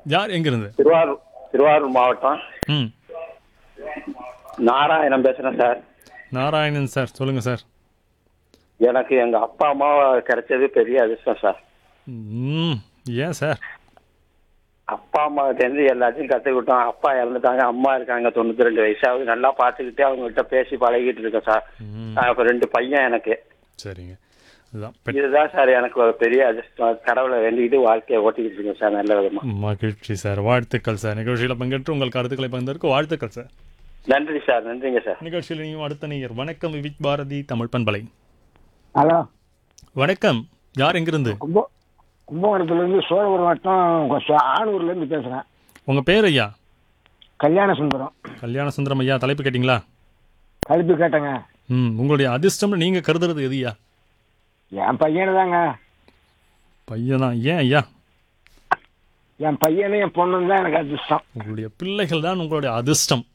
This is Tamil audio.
யார் எங்கிருந்து திருவாரூர் திருவாரூர் மாவட்டம் ம் நாராயணன் பேசுறேன் சார் நாராயணன் சார் சொல்லுங்க சார் எனக்கு எங்க அப்பா அம்மா கிடைச்சது பெரிய அதிர்ஷ்டம் சார் ம் ஏன் சார் அப்பா அம்மா இருந்து எல்லாத்தையும் கத்துக்கிட்டோம் அப்பா இறந்துட்டாங்க அம்மா இருக்காங்க தொண்ணூத்தி ரெண்டு வயசாவது நல்லா பார்த்துக்கிட்டே அவங்ககிட்ட பேசி பழகிட்டு இருக்கேன் சார் ம் நான் இப்ப ரெண்டு பையன் எனக்கு சரிங்க இதுதான் பெட் இதுதான் சார் எனக்கு ஒரு பெரிய அதிர்ஷ்டம் கடவுளை வேண்டிக்கிட்டு வாழ்க்கையை ஓட்டிக்கிட்டு இருக்கேன் சார் நல்ல விதமா மகிழ்ச்சி சார் வாழ்த்துக்கள் சார் நிகழ்ச்சியில் பங்கேற்று உங்கள் கருத்துக்களை பகிர்ந்ததற்கு வாழ்த்துக்கள் சார் நன்றி சார் நன்றிங்க சார் நிகழ்ச்சியில் நீயும் அடுத்த நேயர் வணக்கம் விவிக் பாரதி தமிழ் பண்பலை ஹலோ வணக்கம் யார் எங்கிருந்து கும்ப கும்பகோணத்துலேருந்து சோழபுரம் வட்டம் கொஞ்சம் ஆணூர்லேருந்து பேசுகிறேன் உங்கள் பேர் ஐயா கல்யாண சுந்தரம் கல்யாண சுந்தரம் ஐயா தலைப்பு கேட்டிங்களா கழுப்பு கேட்டேங்க ம் உங்களுடைய அதிர்ஷ்டம்னு நீங்கள் கருதுறது எதுயா என் பையனு தாங்க பையனா ஏன் ஐயா என் பையனும் என் பொண்ணும் தான் எனக்கு அதிர்ஷ்டம் உங்களுடைய பிள்ளைகள் தான் உங்களுடைய அதிர்ஷ்டம்